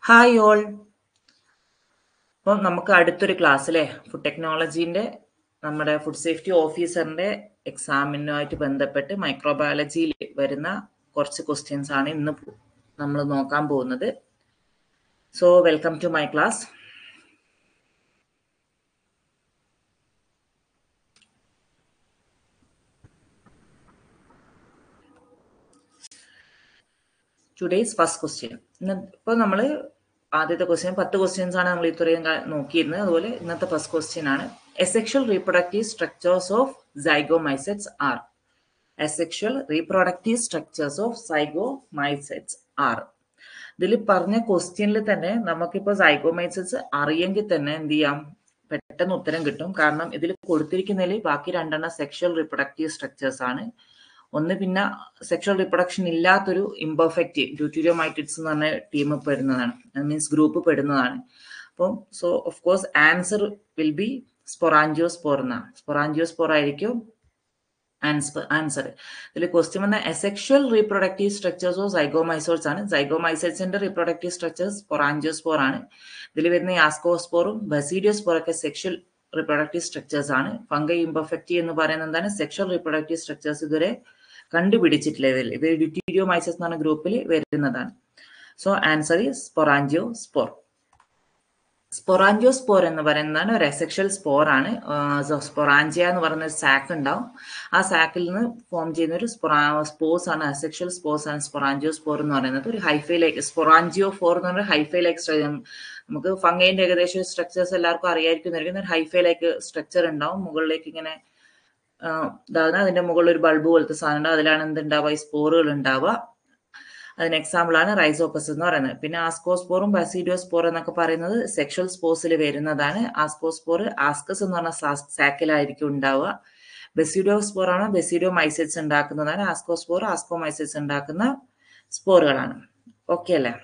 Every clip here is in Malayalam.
ഹായ് ഓൾ അപ്പം നമുക്ക് അടുത്തൊരു ക്ലാസ് അല്ലേ ഫുഡ് ടെക്നോളജീൻ്റെ നമ്മുടെ ഫുഡ് സേഫ്റ്റി ഓഫീസറിന്റെ എക്സാമിനുമായിട്ട് ബന്ധപ്പെട്ട് മൈക്രോബയോളജിയിൽ വരുന്ന കുറച്ച് ക്വസ്റ്റ്യൻസ് ആണ് ഇന്ന് നമ്മൾ നോക്കാൻ പോകുന്നത് so welcome to my class today's first question ഇന്ന് ഇപ്പോൾ നമ്മൾ ആദ്യത്തെ ക്വസ്റ്റ്യൻ പത്ത് ക്വസ്റ്റ്യൻസ് ആണ് നമ്മൾ ഇത്രയും നോക്കിയിരുന്നത് അതുപോലെ ഇന്നത്തെ ഫസ്റ്റ് ക്വസ്റ്റ്യൻ ആണ് asexual reproductive structures of zygomycetes are asexual reproductive structures of zygomycetes are ഇതിൽ പറഞ്ഞ ക്വസ്റ്റ്യനിൽ തന്നെ നമുക്കിപ്പോൾ സൈഗോമൈസെറ്റ്സ് അറിയെങ്കിൽ തന്നെ എന്ത് ചെയ്യാം പെട്ടെന്ന് ഉത്തരം കിട്ടും കാരണം ഇതിൽ കൊടുത്തിരിക്കുന്നതിൽ ബാക്കി രണ്ടെണ്ണം സെക്ഷൽ റീപ്രൊഡക്റ്റീവ് സ്ട്രക്ചേഴ്സ് ആണ് ഒന്ന് പിന്നെ സെക്ഷൽ റിപ്രൊഡക്ഷൻ ഇല്ലാത്തൊരു ഇംപെർഫെക്റ്റ് ഡ്യൂറ്റീരിയോമൈറ്റിഡ്സ് എന്ന് പറഞ്ഞ ടീം പെടുന്നതാണ് മീൻസ് ഗ്രൂപ്പ് പെടുന്നതാണ് അപ്പം so of course answer will be sporangiospore എന്നാണ് സ്പൊറാൻജിയോസ്പോർ ആയിരിക്കും ആൻസർ ഇതിൽ ക്വസ്റ്റ്യൻ വന്ന asexual reproductive structures of zygomycetes ആണ് സൈഗോമൈസൈറ്റ്സിന്റെ റീപ്രൊഡക്റ്റീവ് സ്ട്രക്ചേഴ്സ് സ്പൊറാൻജിയോസ്പോർ ആണ് ഇതിൽ വരുന്ന ആസ്കോസ്പോറും ബസീഡിയോസ്പോർ ഒക്കെ സെക്ഷൽ റീപ്രൊഡക്റ്റീവ് സ്ട്രക്ചേഴ്സ് ആണ് ഫംഗൈ ഇംപെർഫെക്റ്റി എന്ന് പറയുന്നത് എന്താണ് സെക്ഷൽ റീപ്രൊഡക്റ്റീവ് സ്ട്രക്ചേഴ്സ് ഇതുവരെ കണ്ടുപിടിച്ചിട്ടില്ല ഇതിൽ ഇവർ ഡ്യൂറ്റീരിയോമൈസസ് എന്ന് പറഞ്ഞ ഗ്രൂപ്പിൽ വരുന്നതാണ് so answer is sporangiospore sporangiospore എന്ന് പറയുന്നതാണ് ഒരു എസെക്ഷൽ സ്പോർ ആണ് സ്പൊറാൻജിയ എന്ന് പറയുന്ന ഒരു സാക്ക് ഉണ്ടാവും ആ സാക്കിൽ നിന്ന് ഫോം ചെയ്യുന്ന ഒരു സ്പോർസ് ആണ് അസെക്ഷൽ സ്പോർസ് ആണ് സ്പൊറാൻജിയോ സ്പോർ എന്ന് പറയുന്നത് ഒരു ഹൈഫൈലേക്ക് സ്പൊറാൻജിയോ ഫോർ എന്ന് പറഞ്ഞ ഹൈഫൈലേക്ക് നമുക്ക് ഫംഗൈൻ്റെ ഏകദേശം സ്ട്രക്ചേഴ്സ് എല്ലാവർക്കും അറിയായിരിക്കും ഒരു ഹൈഫൈലേക്ക് സ്ട്രക്ചർ ഉണ്ടാവും മുകളിലേക്ക് ഇങ്ങനെ ഇതാകുന്ന അതിന്റെ മുകളിൽ ഒരു ബൾബ് പോലത്തെ സാധനം ഉണ്ടാവും അതിലാണ് എന്തുണ്ടാവുക ഈ സ്പോറുകൾ ഉണ്ടാവുക അതിന് എക്സാമ്പിൾ ആണ് റൈസോപ്പസ് എന്ന് പറയുന്നത് പിന്നെ ആസ്കോസ്പോറും ബസീഡിയോസ്പോർ എന്നൊക്കെ പറയുന്നത് സെക്ഷൽ സ്പോർസിൽ വരുന്നതാണ് ആസ്കോസ്പോർ ആസ്കസ് എന്ന് പറഞ്ഞ സാക്കിലായിരിക്കും ഉണ്ടാവുക ബെസിഡിയോസ്പോർ ആണ് ബെസിഡിയോ മൈസൈറ്റ്സ് ഉണ്ടാക്കുന്നതാണ് ആസ്കോസ്പോർ ആസ്കോമൈസൈറ്റ്സ് ഉണ്ടാക്കുന്ന സ്പോറുകളാണ് ഓക്കെ അല്ലേ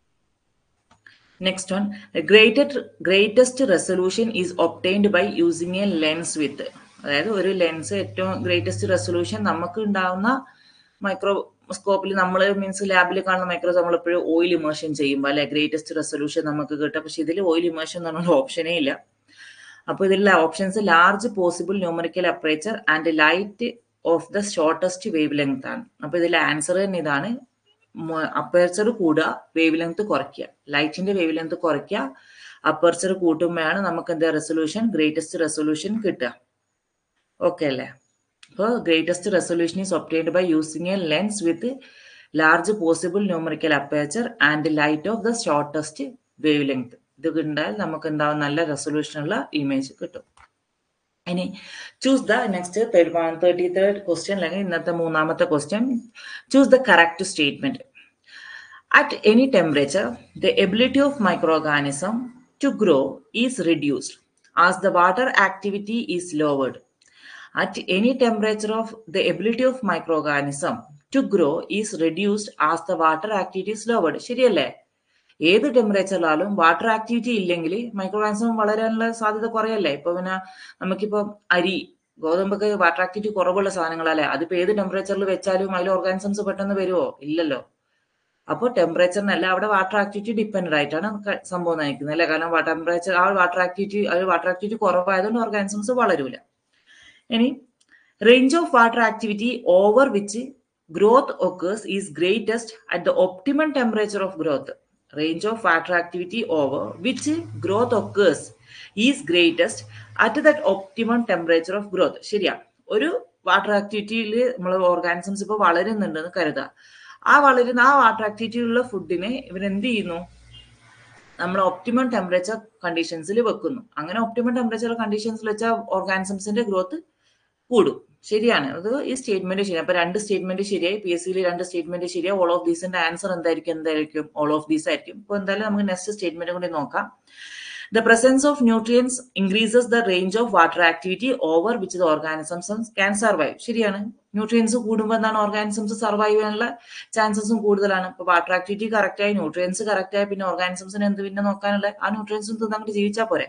next one greater greatest resolution is obtained by using a lens with അതായത് ഒരു ലെൻസ് ഏറ്റവും ഗ്രേറ്റസ്റ്റ് റെസൊല്യൂഷൻ നമുക്ക് ഉണ്ടാവുന്ന മൈക്രോസ്കോപ്പിൽ നമ്മൾ മീൻസ് ലാബിൽ കാണുന്ന മൈക്രോ നമ്മൾ എപ്പോഴും ഓയിൽ ഇമേഷൻ ചെയ്യുമ്പോൾ അല്ലെ ഗ്രേറ്റസ്റ്റ് റെസൊല്യൂഷൻ നമുക്ക് കിട്ടും പക്ഷെ ഇതിൽ ഓയിൽ ഇമേഷൻ എന്ന് പറഞ്ഞ ഓപ്ഷനേ ഇല്ല അപ്പോൾ ഇതിലുള്ള options large possible numerical aperture and light of the shortest wavelength ആണ് അപ്പോൾ ഇതിലെ ആൻസർ തന്നെ ഇതാണ് അപ്പേർച്ചർ കൂടുക വേവ് ലെങ്ത് കുറയ്ക്കുക ലൈറ്റിന്റെ വേവ് ലെങ്ത് കുറയ്ക്കുക അപ്പേർച്ചർ കൂട്ടുമ്പോഴാണ് നമുക്ക് എന്താ റെസൊല്യൂഷൻ ഗ്രേറ്റസ്റ്റ് റെസൊല്യൂഷൻ കിട്ടുക ഓക്കെ അല്ലേ അപ്പോൾ greatest resolution is obtained by using a lens with large possible numerical aperture and light of the shortest wavelength ഇത് ഉണ്ടായാൽ നമുക്ക് എന്താവും നല്ല റെസൊല്യൂഷനുള്ള ഇമേജ് കിട്ടും ഇനി choose the next thirty third question അല്ലെങ്കിൽ ഇന്നത്തെ മൂന്നാമത്തെ question choose the correct statement at any temperature the ability of microorganism to grow is reduced as the water activity is lowered at any temperature of the ability of microorganism to grow is reduced as the water activity is lowered ശരിയല്ലേ ഏത് ടെമ്പറേച്ചറിലാലും വാട്ടർ ആക്ടിവിറ്റി ഇല്ലെങ്കിൽ മൈക്രോ ഓർഗാനിസം വളരാനുള്ള സാധ്യത കുറയല്ലേ ഇപ്പൊ പിന്നെ നമുക്കിപ്പോ അരി ഗോതമ്പൊക്കെ വാട്ടർ ആക്ടിവിറ്റി കുറവുള്ള സാധനങ്ങളല്ലേ അതിപ്പോ ഏത് ടെമ്പറേച്ചറിൽ വെച്ചാലും അതിൽ ഓർഗാനിസംസ് പെട്ടെന്ന് വരുമോ ഇല്ലല്ലോ അപ്പോൾ ടെമ്പറേച്ചറിനല്ല അവിടെ വാട്ടർ ആക്ടിവിറ്റി ഡിപ്പെൻഡ് ആയിട്ടാണ് സംഭവം നയിക്കുന്നത് അല്ലേ കാരണം ടെമ്പറേച്ചർ ആ വാട്ടർ ആക്ടിവിറ്റി അത് വാട്ടർ ആക്ടിവിറ്റി കുറവായതുകൊണ്ട് ഓർഗാനിസംസ് വളരൂല ഇനി range of water activity over which growth occurs is greatest at the optimum temperature of growth range of water activity over which growth occurs is greatest at that optimum temperature of growth ശരിയാ ഒരു വാട്ടർ ആക്ടിവിറ്റിയിൽ നമ്മൾ ഓർഗാനിസംസ് ഇപ്പോൾ വളരുന്നുണ്ടെന്ന് കരുതുക ആ വളരുന്ന ആ വാട്ടർ ആക്ടിവിറ്റിയിലുള്ള ഫുഡിനെ ഇവരെന്ത് ചെയ്യുന്നു നമ്മൾ ഒപ്റ്റിമം ടെമ്പറേച്ചർ കണ്ടീഷൻസിൽ വെക്കുന്നു അങ്ങനെ ഒപ്റ്റിമം ടെമ്പറേച്ചർ കണ്ടീഷൻസിൽ വെച്ചാൽ ഓർഗാനിസംസിന്റെ ഗ്രോത്ത് കൂടും ശരിയാണ് അത് ഈ സ്റ്റേറ്റ്മെന്റ് ശരി അപ്പൊ രണ്ട് സ്റ്റേറ്റ്മെന്റ് ശരിയായി പി എസ് സിയിൽ രണ്ട് സ്റ്റേറ്റ്മെന്റ് ശരിയായി ഓൾ ഓഫ് ദീസിന്റെ ആൻസർ എന്തായിരിക്കും എന്തായിരിക്കും ഓൾ ഓഫ് ദീസ് ആയിരിക്കും ഇപ്പൊ എന്തായാലും നമുക്ക് നെക്സ്റ്റ് സ്റ്റേറ്റ്മെന്റ് കൂടി നോക്കാം the presence of nutrients increases the range of water activity over which the organisms can survive ശരിയാണ് ന്യൂട്രിയൻസ് കൂടുമ്പോൾ എന്താണ് ഓർഗാനിസംസ് സർവൈവ് ചെയ്യാനുള്ള ചാൻസസും കൂടുതലാണ് ഇപ്പൊ വാട്ടർ ആക്ടിവിറ്റി കറക്റ്റ് ആയി ന്യൂട്രിയൻസ് കറക്റ്റ് ആയി പിന്നെ ഓർഗാനിസംസിന് എന്ത് പിന്നെ നോക്കാനുള്ള ആ ന്യൂട്രിയൻസും തിന്നങ്ങോട്ട് ജീവിച്ചാൽ പോരെ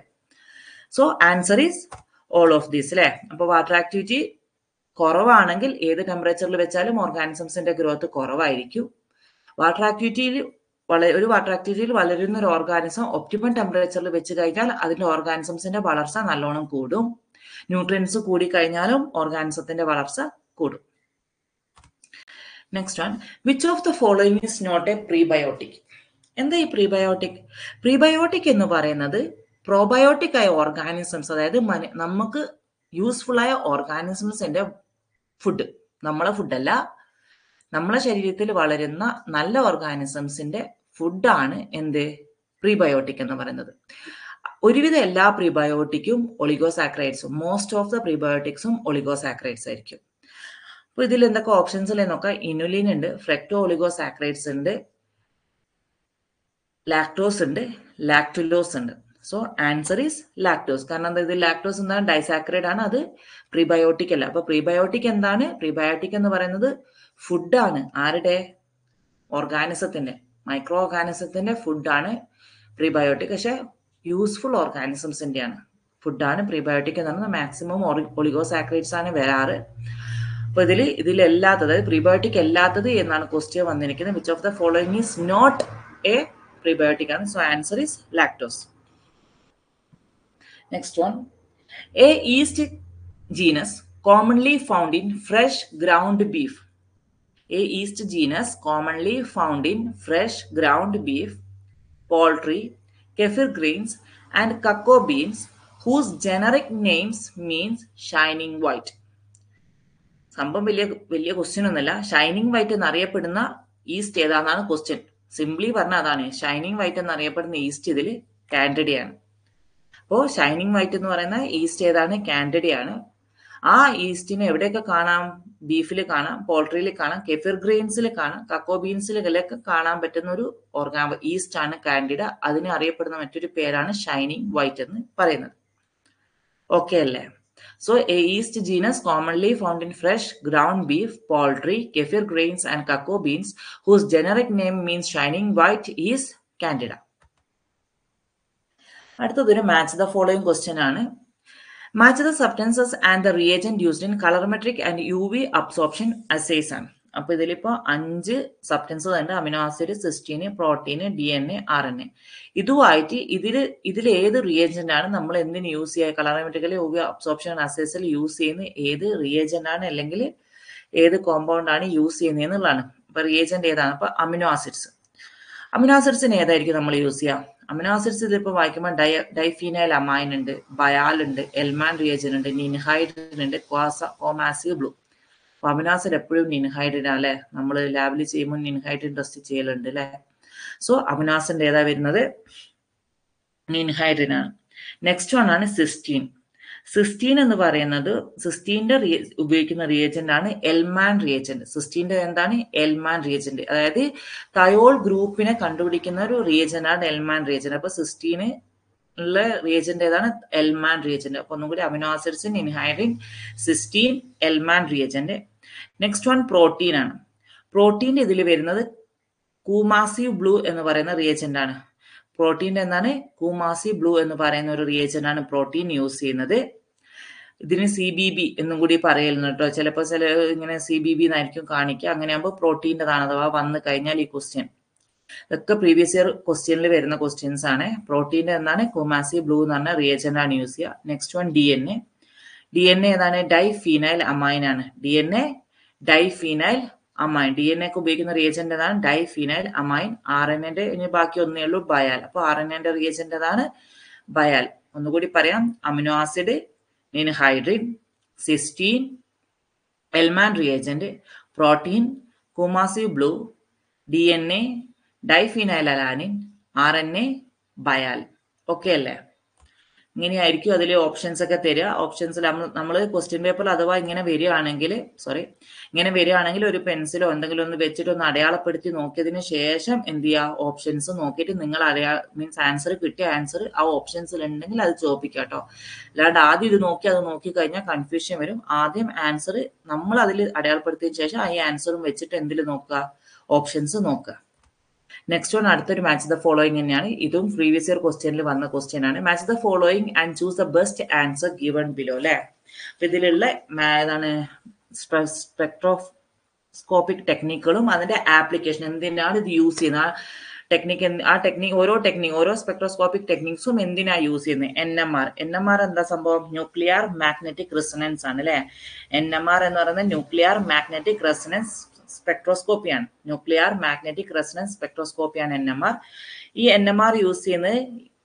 so answer is all of these അല്ലെ അപ്പൊ വാട്ടർ ആക്ടിവിറ്റി കുറവാണെങ്കിൽ ഏത് ടെമ്പറേച്ചറിൽ വെച്ചാലും ഓർഗാനിസംസിന്റെ ഗ്രോത്ത് കുറവായിരിക്കും വാട്ടർ ആക്ടിവിറ്റിയിൽ വളരെ ഒരു വാട്ടർ ആക്ടിവിറ്റിയിൽ വളരുന്ന ഒരു ഓർഗാനിസം ഒപ്റ്റിമം ടെമ്പറേച്ചറിൽ വെച്ച് കഴിഞ്ഞാൽ അതിന്റെ ഓർഗാനിസംസിന്റെ വളർച്ച നല്ലോണം കൂടും ന്യൂട്രിയൻസ് കൂടി കഴിഞ്ഞാലും ഓർഗാനിസത്തിന്റെ വളർച്ച കൂടും next one which of the following is not a prebiotic എന്താ ഈ പ്രീബയോട്ടിക് പ്രീബയോട്ടിക് എന്ന് പറയുന്നത് പ്രോബയോട്ടിക് ആയ ഓർഗാനിസംസ് അതായത് നമുക്ക് യൂസ്ഫുൾ ആയ ഓർഗാനിസംസിന്റെ ഫുഡ് നമ്മളെ ഫുഡല്ല നമ്മളെ ശരീരത്തിൽ വളരുന്ന നല്ല ഓർഗാനിസംസിന്റെ ഫുഡാണ് എന്ത് പ്രീബയോട്ടിക് എന്ന് പറയുന്നത് ഒരുവിധ എല്ലാ പ്രീബയോട്ടിക്കും ഒളിഗോസാക്രൈഡ്സും മോസ്റ്റ് ഓഫ് ദ പ്രീബയോട്ടിക്സും ഒളിഗോസാക്രൈഡ്സ് ആയിരിക്കും അപ്പൊ ഇതിൽ എന്തൊക്കെ ഓപ്ഷൻസിൽ നോക്കാം ഇനുലിൻ ഉണ്ട് ഫ്രെക്ടോ ഒളിഗോസാക്രൈഡ്സ് ഉണ്ട് ലാക്ടോസ് ഉണ്ട് ലാക്ടുലോസ് ഉണ്ട് സോ ആൻസർ ഈസ് ലാക്ടോസ് കാരണം എന്താ ഇത് ലാക്ടോസ് എന്താണ് ഡൈസാക്രൈഡ് ആണ് അത് പ്രീബയോട്ടിക് അല്ല അപ്പൊ പ്രീബയോട്ടിക് എന്താണ് പ്രീബയോട്ടിക് എന്ന് പറയുന്നത് ഫുഡാണ് ആരുടെ ഓർഗാനിസത്തിന്റെ മൈക്രോ ഓർഗാനിസത്തിന്റെ ഫുഡാണ് പ്രീബയോട്ടിക് പക്ഷെ യൂസ്ഫുൾ ഓർഗാനിസംസിന്റെയാണ് ഫുഡാണ് പ്രീബയോട്ടിക് എന്ന് പറയുന്നത് മാക്സിമം ഒളിഗോസാക്രൈഡ്സ് ആണ് വരാറ് അപ്പൊ ഇതിൽ ഇതിലല്ലാത്തത് പ്രീബയോട്ടിക് അല്ലാത്തത് എന്നാണ് ക്വസ്റ്റ്യൻ വന്നിരിക്കുന്നത് which of the following is not a prebiotic ആണ് so answer is lactose next one a yeast genus commonly found in fresh ground beef. A yeast genus commonly found in fresh ground beef, poultry, kefir grains, and cocoa beans, whose generic names means shining white. സംഭവം വലിയ വലിയ ക്വസ്റ്റ്യൻ ഒന്നുമല്ല ഷൈനിങ് വൈറ്റ് എന്നറിയപ്പെടുന്ന ഈസ്റ്റ് ഏതാണെന്നാണ് ക്വസ്റ്റ്യൻ സിംപ്ലി പറഞ്ഞ അതാണ് ഷൈനിങ് വൈറ്റ് എന്നറിയപ്പെടുന്ന ഈസ്റ്റ് ഇതിൽ കാൻഡഡിയാണ് അപ്പോൾ ഷൈനിങ് വൈറ്റ് എന്ന് പറയുന്ന ഈസ്റ്റ് ഏതാണ് കാൻഡഡിയാണ് ആ ഈസ്റ്റിനെ എവിടെയൊക്കെ കാണാം ബീഫിൽ കാണാം പോൾട്രിയിൽ കാണാം കെഫിർ ഗ്രെയിൻസിൽ കാണാം കക്കോ ബീൻസിലൊക്കെ കാണാൻ പറ്റുന്ന ഒരു ഓർഗാ ഈസ്റ്റ് ആണ് കാൻഡിഡ അതിനെ അറിയപ്പെടുന്ന മറ്റൊരു പേരാണ് ഷൈനിങ് വൈറ്റ് എന്ന് പറയുന്നത് ഓക്കെ അല്ലേ so a yeast genus commonly found in fresh ground beef poultry kefir grains and cocoa beans whose generic name means shining white is Candida അടുത്തതൊരു മാച്ച് ദ ഫോളോയിങ് ക്വസ്റ്റ്യൻ ആണ് match the substances and the reagent used in colorimetric and U V absorption assays ആണ് അപ്പൊ ഇതിലിപ്പോ അഞ്ച് സബ്സ്റ്റൻസസ് ഉണ്ട് amino acid cysteine protein D N A R N A ഇതുമായിട്ട് ഇതിൽ ഇതിൽ ഏത് റിയേജന്റ് ആണ് നമ്മൾ എന്തിന് യൂസ് ചെയ്യുക കളറോമെട്രിക്കലി യു വി അബ്സോർപ്ഷൻ അസേസിൽ യൂസ് ചെയ്യുന്ന ഏത് റിയേജന്റ് ആണ് അല്ലെങ്കിൽ ഏത് കോമ്പൗണ്ട് ആണ് യൂസ് ചെയ്യുന്നത് എന്നുള്ളതാണ് അപ്പൊ റിയേജന്റ് ഏതാണ് അപ്പൊ അമിനോ ആസിഡ്സ് അമിനോ ആസിഡ്സിന് ഏതായിരിക്കും നമ്മൾ യൂസ് ചെയ്യുക അമിനോ ആസിഡ്സ് ഇതിപ്പോൾ വായിക്കുമ്പോൾ ഡയ ഡൈഫീനൈൽ അമൈൻ ഉണ്ട് ബയാൽ ഉണ്ട് എൽമാൻ റിയേജൻ ഉണ്ട് നിൻഹൈഡ്രൻ ഉണ്ട് ക്വാസ കോമാസി ബ്ലൂ അപ്പൊ അമിനോ ആസിഡ് എപ്പോഴും നിൻഹൈഡ്രൻ അല്ലെ നമ്മൾ ലാബിൽ ചെയ്യുമ്പോൾ നിൻഹൈഡ്രൻ ടെസ്റ്റ് ചെയ്യലുണ്ട് അല്ലെ സോ അമിനോ ആസിഡ് ഏതാ വരുന്നത് നിൻഹൈഡ്രൻ ആണ് നെക്സ്റ്റ് വൺ ആണ് സിസ്റ്റീൻ സിസ്റ്റീൻ എന്ന് പറയുന്നത് സിസ്റ്റീന്റെ ഉപയോഗിക്കുന്ന റിയേജന്റ് ആണ് എൽമാൻ റിയേജന്റ് സിസ്റ്റീന്റെ എന്താണ് എൽമാൻ റിയേജന്റ് അതായത് തയോൾ ഗ്രൂപ്പിനെ കണ്ടുപിടിക്കുന്ന ഒരു റിയേജന്റ് ആണ് എൽമാൻ റിയേജന്റ് അപ്പൊ സിസ്റ്റീന് ഉള്ള റിയേജന്റ് ഏതാണ് എൽമാൻ റിയേജന്റ് അപ്പൊ ഒന്നും കൂടി അമിനോ ആസിഡ്സിൻ ninhydrin cysteine Ellman reagent next one protein ആണ് പ്രോട്ടീന്റെ ഇതിൽ വരുന്നത് കൂമാസി ബ്ലൂ എന്ന് പറയുന്ന റിയേജന്റ് ആണ് പ്രോട്ടീൻ്റെ എന്താണ് കൂമാസി ബ്ലൂ എന്ന് പറയുന്ന ഒരു റിയേജന്റ് ആണ് പ്രോട്ടീൻ യൂസ് ചെയ്യുന്നത് ഇതിന് സി ബി ബി എന്നും കൂടി പറയുന്നു കേട്ടോ ചിലപ്പോൾ ചില ഇങ്ങനെ സി ബി ബി എന്നായിരിക്കും കാണിക്കുക അങ്ങനെയാകുമ്പോൾ പ്രോട്ടീൻ്റെതാണ് അഥവാ വന്നു കഴിഞ്ഞാൽ ഈ ക്വസ്റ്റ്യൻ ഇതൊക്കെ പ്രീവിയസ് ഇയർ ക്വസ്റ്റ്യനിൽ വരുന്ന ക്വസ്റ്റ്യൻസ് ആണ് പ്രോട്ടീൻ്റെ എന്താണ് കുമാസി ബ്ലൂ എന്ന് പറഞ്ഞ റിയേജന്റ് ആണ് യൂസ് ചെയ്യുക next one D N A D N A ഏതാണ് ഡൈഫീനൈൽ അമൈൻ ആണ് D N A diphenylamine D N എക്ക് ഉപയോഗിക്കുന്ന റിയേജന്റ് ഏതാണ് ഡൈഫിനൈൽ അമൈൻ ആർ എൻ എന്റെ ഇനി ബാക്കി ഒന്നേ ഉള്ളൂ ബയാൽ അപ്പൊ ആർ എൻ എന്റെ റിയേജന്റ് ഏതാണ് ബയാൽ ഒന്നുകൂടി പറയാം amino acid ninhydrin cysteine Ellman reagent protein Coomassie blue D N A diphenyl alanine R N A Bial okay അല്ലേ ഇങ്ങനെയായിരിക്കും അതിൽ ഓപ്ഷൻസ് ഒക്കെ തരിക ഓപ്ഷൻസിൽ നമ്മൾ നമ്മൾ ക്വസ്റ്റ്യൻ പേപ്പറിൽ അഥവാ ഇങ്ങനെ വരികയാണെങ്കിൽ സോറി ഇങ്ങനെ വരികയാണെങ്കിൽ ഒരു പെൻസിലോ എന്തെങ്കിലും ഒന്ന് വെച്ചിട്ട് ഒന്ന് അടയാളപ്പെടുത്തി നോക്കിയതിന് ശേഷം എന്ത് ചെയ്യുക ഓപ്ഷൻസ് നോക്കിയിട്ട് നിങ്ങൾ അടയാ മീൻസ് ആൻസർ കിട്ടിയ ആൻസർ ആ ഓപ്ഷൻസിൽ ഉണ്ടെങ്കിൽ അത് ചോദിക്കുക കേട്ടോ അല്ലാണ്ട് ആദ്യം ഇത് നോക്കി അത് നോക്കി കഴിഞ്ഞാൽ കൺഫ്യൂഷൻ വരും ആദ്യം ആൻസർ നമ്മൾ അതിൽ അടയാളപ്പെടുത്തിയതിന് ശേഷം ആ ആൻസറും വെച്ചിട്ട് എന്തിൽ നോക്കുക ഓപ്ഷൻസ് നോക്കുക നെക്സ്റ്റ് വൺ അടുത്തൊരു മാച്ച് ദ ഫോളോയിങ് തന്നെയാണ് ഇതും പ്രീവിയസ് ഇയർ ക്വസ്റ്റ്യനിൽ വന്ന ക്വസ്റ്റ്യൻ ആണ് match the following and choose the best answer given below അല്ലെ അപ്പൊ ഇതിലുള്ള ഏതാണ് സ്പെക്ട്രോസ്കോപ്പിക് ടെക്നിക്കുകളും അതിന്റെ ആപ്ലിക്കേഷൻ എന്തിനാണ് ഇത് യൂസ് ചെയ്യുന്നത് ടെക്നിക്ക് ആ ടെക്നിക് ഓരോ ടെക്നിക് ഓരോ സ്പെക്ട്രോസ്കോപ്പിക് ടെക്നിക്സും എന്തിനാ യൂസ് ചെയ്യുന്നത് N M R N M R എന്താ സംഭവം ന്യൂക്ലിയർ മാഗ്നറ്റിക് റെസൊണൻസ് ആണ് അല്ലെ എൻ എം ആർ എന്ന് പറയുന്നത് ന്യൂക്ലിയർ മാഗ്നറ്റിക് റെസൊണൻസ് സ്പെക്ട്രോസ്കോപ്പിയാണ് ന്യൂക്ലിയർ മാഗ്നറ്റിക് റെസൊണൻസ് സ്പെക്ട്രോസ്കോപ്പിയാണ് എൻ എം ആർ ഈ എൻ എം ആർ യൂസ് ചെയ്യുന്നത്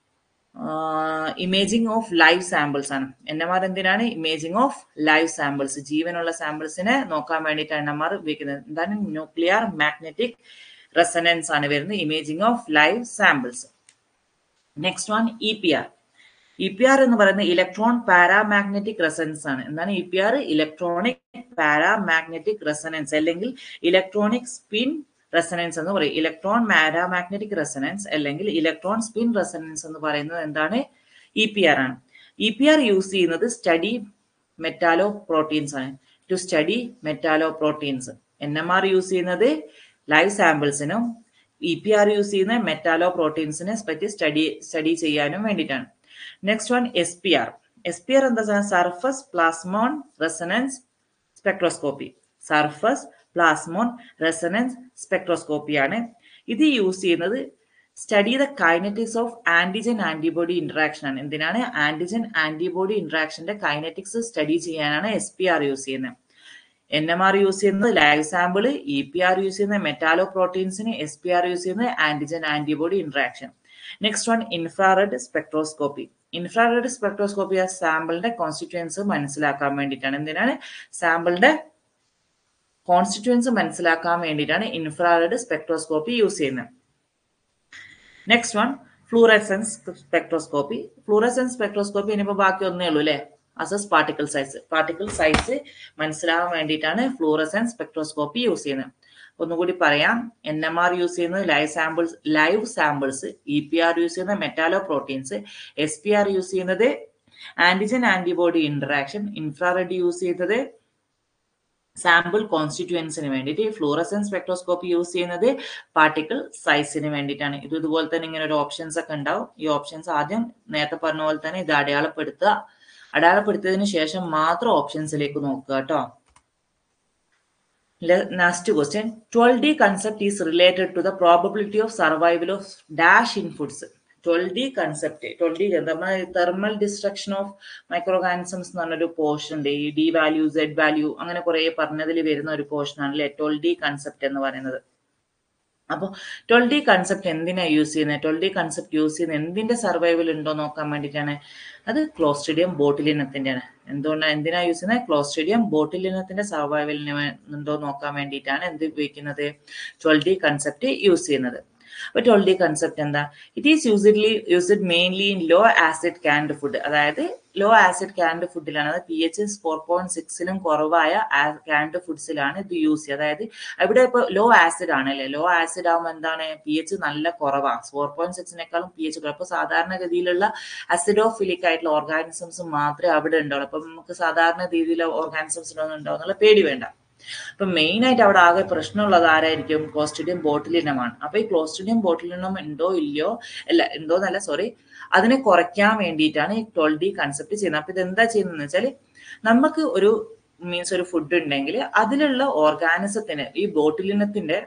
ഇമേജിംഗ് ഓഫ് ലൈവ് സാമ്പിൾസ് ആണ് എൻ എം ആർ എന്തിനാണ് ഇമേജിംഗ് ഓഫ് ലൈവ് സാമ്പിൾസ് ജീവനുള്ള സാമ്പിൾസിനെ നോക്കാൻ വേണ്ടിയിട്ടാണ് എൻ എം ആർ ഉപയോഗിക്കുന്നത് എന്താണ് ന്യൂക്ലിയർ മാഗ്നറ്റിക് റെസനൻസ് ആണ് വരുന്നത് imaging of live samples next one E P R E P R എന്ന് പറയുന്നത് ഇലക്ട്രോൺ പാരാമാഗ്നറ്റിക് റെസനൻസ് ആണ് എന്താണ് E P R electronic paramagnetic resonance അല്ലെങ്കിൽ ഇലക്ട്രോണിക് സ്പിൻ റെസനൻസ് എന്ന് പറയും ഇലക്ട്രോൺ പാരാമാഗ്നറ്റിക് റെസനൻസ് അല്ലെങ്കിൽ ഇലക്ട്രോൺ സ്പിൻ റെസനൻസ് എന്ന് പറയുന്നത് എന്താണ് ഇ പി ആർ ആണ് ഇ പി ആർ യൂസ് ചെയ്യുന്നത് സ്റ്റഡി മെറ്റാലോ പ്രോട്ടീൻസ് ആണ് to study metalloproteins N M R use ചെയ്യുന്നത് ലൈവ് സാമ്പിൾസിനും ഇ പി ആർ യൂസ് ചെയ്യുന്ന മെറ്റാലോ പ്രോട്ടീൻസിനെ പറ്റി സ്റ്റഡി സ്റ്റഡി ചെയ്യാനും വേണ്ടിയിട്ടാണ് next one S P R S P R എന്താ surface plasmon resonance spectroscopy surface plasmon resonance സ്പെക്ട്രോസ്കോപ്പിയാണ് ഇത് യൂസ് ചെയ്യുന്നത് study the kinetics of antigen antibody interaction ആണ് എന്തിനാണ് ആന്റിജൻ ആന്റിബോഡി ഇന്ററാക്ഷന്റെ കൈനറ്റിക്സ് സ്റ്റഡി ചെയ്യാനാണ് എസ് പി ആർ യൂസ് ചെയ്യുന്നത് എൻ എം ആർ യൂസ് ചെയ്യുന്നത് live sample E P R use ചെയ്യുന്നത് മെറ്റാലോ പ്രോട്ടീൻസിന് എസ് പി ആർ യൂസ് ചെയ്യുന്നത് antigen antibody interaction next one infrared spectroscopy infrared spectroscopy ആ സാമ്പിളിന്റെ കോൺസ്റ്റിറ്റ്യുവൻസ് മനസ്സിലാക്കാൻ വേണ്ടിയിട്ടാണ് എന്തിനാണ് സാമ്പിളിന്റെ കോൺസ്റ്റിറ്റ്യുവൻസ് മനസ്സിലാക്കാൻ വേണ്ടിയിട്ടാണ് ഇൻഫ്രാറെഡ് സ്പെക്ട്രോസ്കോപ്പി യൂസ് ചെയ്യുന്നത് next one fluorescence spectroscopy fluorescence spectroscopy ഇനിയിപ്പോൾ ബാക്കി ഒന്നേ ഉള്ളൂ അല്ലേ assess particle size particle size മനസ്സിലാകാൻ വേണ്ടിയിട്ടാണ് ഫ്ലൂറസെൻസ് സ്പെക്ട്രോസ്കോപ്പി യൂസ് ചെയ്യുന്നത് ഒന്നുകൂടി പറയാം എൻ എം ആർ യൂസ് ചെയ്യുന്നത് live samples live samples E P R use ചെയ്യുന്നത് metalloproteins S P R use ചെയ്യുന്നത് antigen antibody interaction infrared use ചെയ്യുന്നത് സാമ്പിൾ കോൺസ്റ്റിറ്റ്യുവൻസിന് വേണ്ടിയിട്ട് ഫ്ലൂറസെൻസ് സ്പെക്ട്രോസ്കോപ്പി യൂസ് ചെയ്യുന്നത് പാർട്ടിക്കിൾ സൈസിന് വേണ്ടിയിട്ടാണ് ഇത് ഇതുപോലെ തന്നെ ഇങ്ങനെ ഒരു ഓപ്ഷൻസ് ഒക്കെ ഉണ്ടാവും ഈ ഓപ്ഷൻസ് ആദ്യം നേരത്തെ പറഞ്ഞ പോലെ തന്നെ ഇത് അടയാളപ്പെടുത്തുക അടയാളപ്പെടുത്തിയതിനു ശേഷം മാത്രം ഓപ്ഷൻസിലേക്ക് നോക്കുക കേട്ടോ next question twelve D concept is related to the probability of survival of dash in foods twelve D concept twelve D thermal destruction of microorganisms എന്ന് പറഞ്ഞൊരു പോർഷൻ ഉണ്ട് ഈ ഡി വാല്യൂ സെഡ് വാല്യൂ അങ്ങനെ കുറെ പറഞ്ഞതിൽ വരുന്ന ഒരു പോർഷൻ ആണ് അല്ലെ ട്വൽവ് ഡി കൺസെപ്റ്റ് എന്ന് പറയുന്നത് അപ്പോൾ ട്വൽവ് ഡി കൺസെപ്റ്റ് എന്തിനാ യൂസ് ചെയ്യുന്നത് ട്വൽവ് ഡി കൺസെപ്റ്റ് യൂസ് ചെയ്യുന്നത് എന്തിന്റെ സർവൈവൽ ഉണ്ടോ നോക്കാൻ വേണ്ടിയിട്ടാണ് അത് ക്ലോസ്ട്രിഡിയം ബോട്ടിലിനത്തിന്റെയാണ് എന്തുകൊണ്ടാണ് എന്തിനാ യൂസ് ചെയ്യുന്നത് ക്ലോസ്ട്രിഡിയം ബോട്ടിലിനത്തിന്റെ സർവൈവലിന് ഉണ്ടോ നോക്കാൻ വേണ്ടിയിട്ടാണ് എന്ത് ഉപയോഗിക്കുന്നത് ട്വൽവ് ഡി കൺസെപ്റ്റ് യൂസ് ചെയ്യുന്നത് അപ്പൊ ട്വൽവ് ഡി കൺസെപ്റ്റ് എന്താ it is usually used mainly in low acid canned food അതായത് ലോ ആസിഡ് കാൻഡ് ഫുഡിലാണ് അത് പി എച്ച് ഫോർ പോയിന്റ് സിക്സിലും കുറവായ കാൻഡ് ഫുഡ്സിലാണ് ഇത് യൂസ് ചെയ്യുക അതായത് ഇവിടെ ഇപ്പോൾ ലോ ആസിഡ് ആണ് അല്ലേ ലോ ആസിഡ് ആകുമ്പോൾ എന്താണ് പി എച്ച് നല്ല കുറവാണ് ഫോർ പോയിന്റ് സിക്സിനേക്കാളും പി എച്ച് കുറവ് അപ്പോൾ സാധാരണഗതിയിലുള്ള അസിഡോഫിലിക് ആയിട്ടുള്ള ഓർഗാനിസംസ് മാത്രമേ അവിടെ ഉണ്ടാവുള്ളൂ അപ്പം നമുക്ക് സാധാരണ രീതിയിലുള്ള ഓർഗാനിസംസിലൊന്നും ഉണ്ടാവും എന്നുള്ള പേടി വേണ്ട അപ്പൊ മെയിൻ ആയിട്ട് അവിടെ ആകെ പ്രശ്നമുള്ളത് ആരായിരിക്കും ക്ലോസ്റ്റിഡിയം ബോട്ടിലിനമാണ് അപ്പൊ ഈ ക്ലോസ്റ്റിഡിയം ബോട്ടിലിനം ഉണ്ടോ ഇല്ലയോ അല്ല ഉണ്ടോ എന്നല്ല സോറി അതിനെ കുറയ്ക്കാൻ വേണ്ടിയിട്ടാണ് ഈ ട്വൽവ് ഡി കൺസെപ്റ്റ് ചെയ്യുന്നത് അപ്പൊ ഇത് എന്താ ചെയ്യുന്നത് വെച്ചാൽ നമുക്ക് ഒരു മീൻസ് ഒരു ഫുഡ് ഉണ്ടെങ്കിൽ അതിലുള്ള ഓർഗാനിസത്തിന് ഈ ബോട്ടിലിനത്തിന്റെ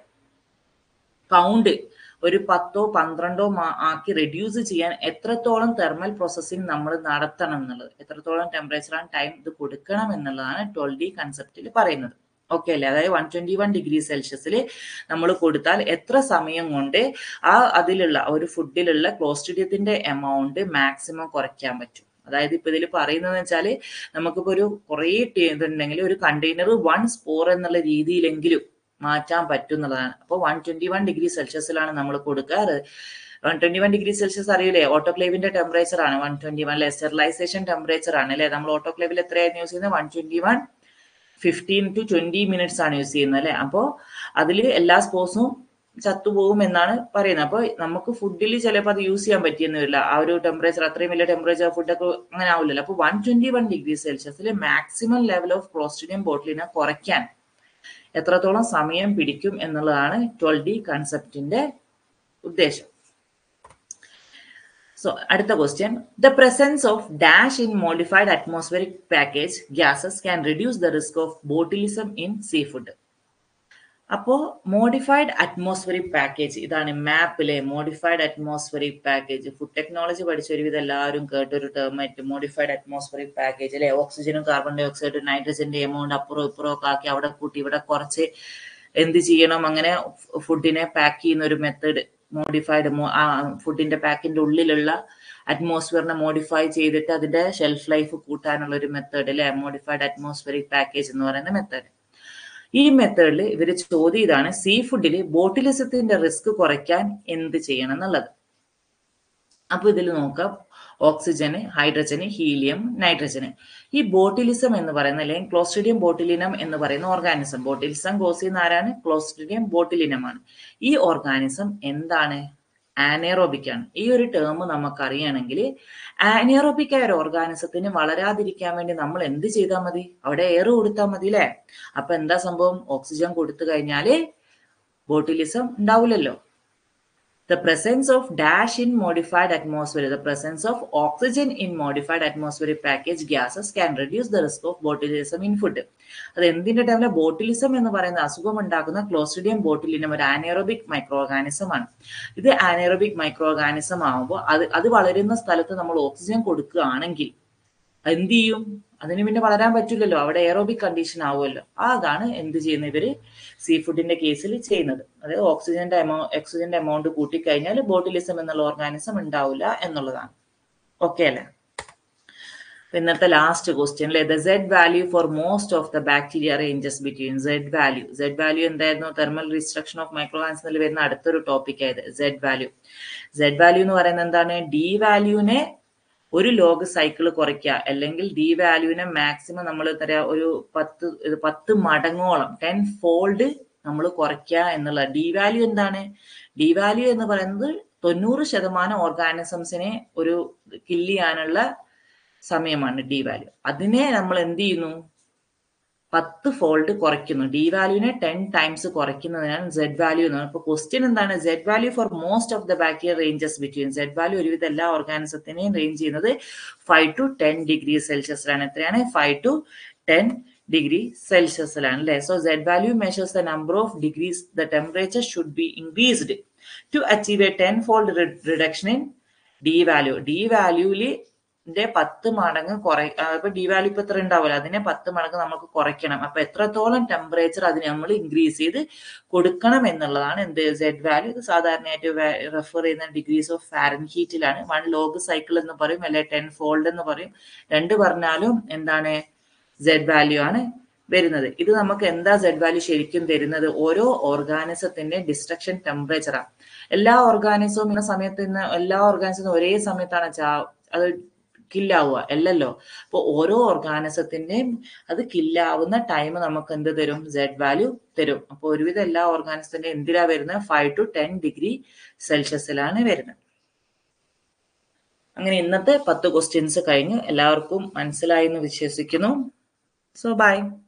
കൗണ്ട് ഒരു പത്തോ പന്ത്രണ്ടോ ആക്കി റെഡ്യൂസ് ചെയ്യാൻ എത്രത്തോളം തെർമൽ പ്രോസസ്സിംഗ് നമ്മൾ നടത്തണം എന്നുള്ളത് എത്രത്തോളം ടെമ്പറേച്ചർ ആൻഡ് ടൈം ഇത് കൊടുക്കണം എന്നുള്ളതാണ് ട്വൽവ് ഡി കൺസെപ്റ്റിൽ പറയുന്നത് ഓക്കെ അല്ലേ അതായത് വൺ ട്വന്റി വൺ ഡിഗ്രി സെൽഷ്യസിൽ നമ്മൾ കൊടുത്താൽ എത്ര സമയം കൊണ്ട് ആ അതിലുള്ള ഒരു ഫുഡിലുള്ള ക്ലോസ്റ്റിഡിയത്തിന്റെ എമൗണ്ട് മാക്സിമം കുറയ്ക്കാൻ പറ്റും അതായത് ഇപ്പൊ ഇതിൽ പറയുന്നത് വെച്ചാൽ നമുക്കിപ്പോ ഒരു കുറേ ഇതുണ്ടെങ്കിൽ ഒരു കണ്ടെയ്നർ വൺ സ്പോർ എന്നുള്ള രീതിയിലെങ്കിലും മാറ്റാൻ പറ്റും എന്നുള്ളതാണ് അപ്പോൾ വൺ ട്വന്റി വൺ ഡിഗ്രി സെൽഷ്യസിലാണ് നമ്മൾ കൊടുക്കാറ് one twenty one degree Celsius അറിയില്ലേ ഓട്ടോക്ലേവിന്റെ ടെമ്പറേച്ചർ ആണ് വൺ ട്വന്റി വൺ അല്ലെ സ്റ്റെറിലൈസേഷൻ ടെമ്പറേച്ചർ ആണ് അല്ലെ നമ്മൾ ഓട്ടോക്ലേവിൽ എത്രയായിരുന്നു യൂസ് ചെയ്യുന്നത് one twenty one fifteen to twenty minutes ആണ് യൂസ് ചെയ്യുന്നത് അല്ലെ അപ്പോൾ അതിൽ എല്ലാ സ്പോർട്സും ചത്തുപോകും എന്നാണ് പറയുന്നത് അപ്പോൾ നമുക്ക് ഫുഡിൽ ചിലപ്പോൾ അത് യൂസ് ചെയ്യാൻ പറ്റിയെന്ന് വരില്ല ആ ഒരു ടെമ്പറേച്ചർ അത്രയും വലിയ ടെമ്പറേച്ചർ ഫുഡൊക്കെ അങ്ങനെ ആവില്ലല്ലോ അപ്പോൾ വൺ ട്വന്റി വൺ ഡിഗ്രി സെൽഷ്യസിൽ മാക്സിമം ലെവൽ ഓഫ് ക്ലോസ്റ്റിഡിയം ബോട്ടിലിനെ കുറയ്ക്കാൻ എത്രത്തോളം സമയം പിടിക്കും എന്നുള്ളതാണ് ട്വൽവ് ഡി കൺസെപ്റ്റിന്റെ ഉദ്ദേശം സോ അടുത്ത question the presence of dash in modified atmospheric package gases can reduce the risk of botulism in seafood അപ്പോൾ മോഡിഫൈഡ് അറ്റ്മോസ്ഫറിക് പാക്കേജ് ഇതാണ് മാപ്പിലെ modified atmospheric package food technology പഠിച്ച ഒരുവിധം എല്ലാവരും കേട്ടൊരു ടേം ആയിട്ട് മോഡിഫൈഡ് അറ്റ്മോസ്ഫറിക് പാക്കേജ് അല്ലെ ഓക്സിജനും കാർബൺ ഡൈ ഓക്സൈഡും നൈട്രജന്റെ എമൗണ്ട് അപ്പുറം ഇപ്പുറം ഒക്കെ ആക്കി അവിടെ കൂട്ടി ഇവിടെ കുറച്ച് എന്ത് ചെയ്യണം അങ്ങനെ ഫുഡിനെ പാക്ക് ചെയ്യുന്ന ഒരു മെത്തേഡ് മോഡിഫൈഡ് ഫുഡിന്റെ പാക്കിന്റെ ഉള്ളിലുള്ള അറ്റ്മോസ്ഫിയറിനെ മോഡിഫൈ ചെയ്തിട്ട് അതിന്റെ ഷെൽഫ് ലൈഫ് കൂട്ടാനുള്ള ഒരു മെത്തേഡ് അല്ലെ മോഡിഫൈഡ് അറ്റ്മോസ്ഫറിക് പാക്കേജ് എന്ന് പറയുന്ന മെത്തേഡ് ഈ മെത്തേഡിൽ ഇവർ ചോദ്യം ഇതാണ് സീ ഫുഡിൽ ബോട്ടിലിസത്തിന്റെ റിസ്ക് കുറയ്ക്കാൻ എന്ത് ചെയ്യണം എന്നുള്ളത് അപ്പൊ ഇതിൽ നോക്കാം ഓക്സിജന് ഹൈഡ്രജന് ഹീലിയം നൈട്രജന് ഈ ബോട്ടിലിസം എന്ന് പറയുന്ന അല്ലെങ്കിൽ ക്ലോസ്ട്രിഡിയം ബോട്ടിലിനം എന്ന് പറയുന്ന ഓർഗാനിസം ബോട്ടിലിസം ഗോസിന്ന് ആരാണ് ക്ലോസ്ട്രിഡിയം ബോട്ടിലിനമാണ് ഈ ഓർഗാനിസം എന്താണ് ആനേറോബിക് ആണ് ഈ ഒരു ടേം നമുക്കറിയണമെങ്കിൽ ആനേറോബിക് ആയ ഒരു ഓർഗാനിസത്തിന് വളരാതിരിക്കാൻ വേണ്ടി നമ്മൾ എന്ത് ചെയ്താൽ മതി അവിടെ എയർ കൊടുത്താൽ മതി അല്ലേ അപ്പൊ എന്താ സംഭവം ഓക്സിജൻ കൊടുത്തു കഴിഞ്ഞാല് ബോട്ടിലിസം ഉണ്ടാവില്ലല്ലോ the presence of dash in modified atmosphere, the presence of oxygen in modified atmospheric package gases can reduce the risk of botulism in food. അത് എന്തിന്റെ ടൈമിലെ ബോട്ടിലിസം എന്ന് പറയുന്ന അസുഖം ഉണ്ടാക്കുന്ന ക്ലോസ്ട്രിഡിയം ബോട്ടിലിനം ഒരു ആനേറോബിക് മൈക്രോ ഓർഗാനിസം ആണ് ഇത് ആനേറോബിക് മൈക്രോ ഓർഗാനിസം ആകുമ്പോൾ അത് അത് വളരുന്ന സ്ഥലത്ത് നമ്മൾ ഓക്സിജൻ കൊടുക്കുകയാണെങ്കിൽ എന്ത് ചെയ്യും അതിന് പിന്നെ വളരാൻ പറ്റില്ലല്ലോ അവിടെ എയറോബിക് കണ്ടീഷൻ ആവുമല്ലോ അതാണ് എന്ത് ചെയ്യുന്ന ഇവര് സീ ഫുഡിന്റെ കേസിൽ ചെയ്യുന്നത് അതായത് ഓക്സിജന്റെ എമൗ ഓക്സിജന്റെ എമൗണ്ട് കൂട്ടിക്കഴിഞ്ഞാൽ ബോട്ടിലിസം എന്നുള്ള ഓർഗാനിസം ഉണ്ടാവില്ല എന്നുള്ളതാണ് ഓക്കെ അല്ലേ ഇന്നത്തെ last question the Z value for most of the bacteria ranges between Z value Z value എന്തായിരുന്നു തെർമൽ റിസ്ട്രക്ഷൻ ഓഫ് മൈക്രോഗാൻസിൽ വരുന്ന അടുത്തൊരു ടോപ്പിക് ആയത് സെഡ് വാല്യൂ സെഡ് വാല്യൂ എന്ന് പറയുന്നത് എന്താണ് ഡി വാല്യൂനെ ഒരു ലോഗ് സൈക്കിൾ കുറയ്ക്കുക അല്ലെങ്കിൽ ഡി വാല്യൂവിനെ മാക്സിമം നമ്മൾ തരാ ഒരു പത്ത് പത്ത് മടങ്ങോളം ടെൻ ഫോൾഡ് നമ്മൾ കുറയ്ക്കുക എന്നുള്ള ഡി വാല്യൂ എന്താണ് ഡി വാല്യൂ എന്ന് പറയുന്നത് തൊണ്ണൂറ് ശതമാനം ഓർഗാനിസംസിനെ ഒരു കില്ല് ചെയ്യാനുള്ള സമയമാണ് ഡി വാല്യൂ അതിനെ നമ്മൾ എന്ത് ചെയ്യുന്നു പത്ത് ഫോൾഡ് കുറയ്ക്കുന്നു ഡി വാല്യൂവിനെ ടെൻ ടൈംസ് കുറയ്ക്കുന്നതിനാണ് സെഡ് വാല്യൂ എന്ന് പറയുന്നത് ക്വസ്റ്റ്യൻ എന്താണ് Z value for most of the bacteria ranges between Z value ഒരുവിധ എല്ലാ ഓർഗാനിസത്തിനെയും റേഞ്ച് ചെയ്യുന്നത് ഫൈവ് ടു ടെൻ ഡിഗ്രി സെൽഷ്യസിലാണ് എത്രയാണ് ഫൈവ് ടു ടെൻ ഡിഗ്രി സെൽഷ്യസിലാണ് അല്ലെ so Z value measures the number of degrees the temperature should be increased to achieve a ten fold reduction in D value D വാല്യൂവിൽ ന്റെ പത്ത് മടങ്ങ് കുറ ഇപ്പൊ ഡി വാല്യൂ ഇപ്പൊ എത്ര ഉണ്ടാവില്ല അതിനെ പത്ത് മടങ്ങ് നമുക്ക് കുറയ്ക്കണം അപ്പൊ എത്രത്തോളം ടെമ്പറേച്ചർ അതിന് നമ്മൾ ഇൻക്രീസ് ചെയ്ത് കൊടുക്കണം എന്നുള്ളതാണ് എന്ത് സെഡ് വാല്യൂ ഇത് സാധാരണയായിട്ട് റെഫർ ചെയ്യുന്ന ഡിഗ്രീസ് ഓഫ് ഫാരൻ ഹീറ്റിലാണ് വൺ ലോഗ് സൈക്കിൾ എന്ന് പറയും അല്ലെ ടെൻ ഫോൾഡ് എന്ന് പറയും രണ്ട് പറഞ്ഞാലും എന്താണ് സെഡ് വാല്യൂ ആണ് വരുന്നത് ഇത് നമുക്ക് എന്താ സെഡ് വാല്യൂ ശരിക്കും തരുന്നത് ഓരോ ഓർഗാനിസത്തിന്റെ ഡിസ്ട്രക്ഷൻ ടെമ്പറേച്ചറാണ് എല്ലാ ഓർഗാനിസവും ഇന്ന സമയത്ത് ഇന്ന് എല്ലാ ഓർഗാനിസവും ഒരേ സമയത്താണ് ചാ അത് കില്ലാവുക അല്ലല്ലോ അപ്പോൾ ഓരോ ഓർഗാനിസത്തിന്റെയും അത് കില്ലാവുന്ന ടൈം നമുക്ക് എന്ത് തരും സെഡ് വാല്യൂ തരും അപ്പോൾ ഒരുവിധം എല്ലാ ഓർഗാനിസത്തിന്റെ എന്തിനാ വരുന്നത് ഫൈവ് ടു ടെൻ ഡിഗ്രി സെൽഷ്യസിലാണ് വരുന്നത് അങ്ങനെ ഇന്നത്തെ പത്ത് ക്വസ്റ്റ്യൻസ് കഴിഞ്ഞു എല്ലാവർക്കും മനസ്സിലായി എന്ന് വിശ്വസിക്കുന്നു സോ ബൈ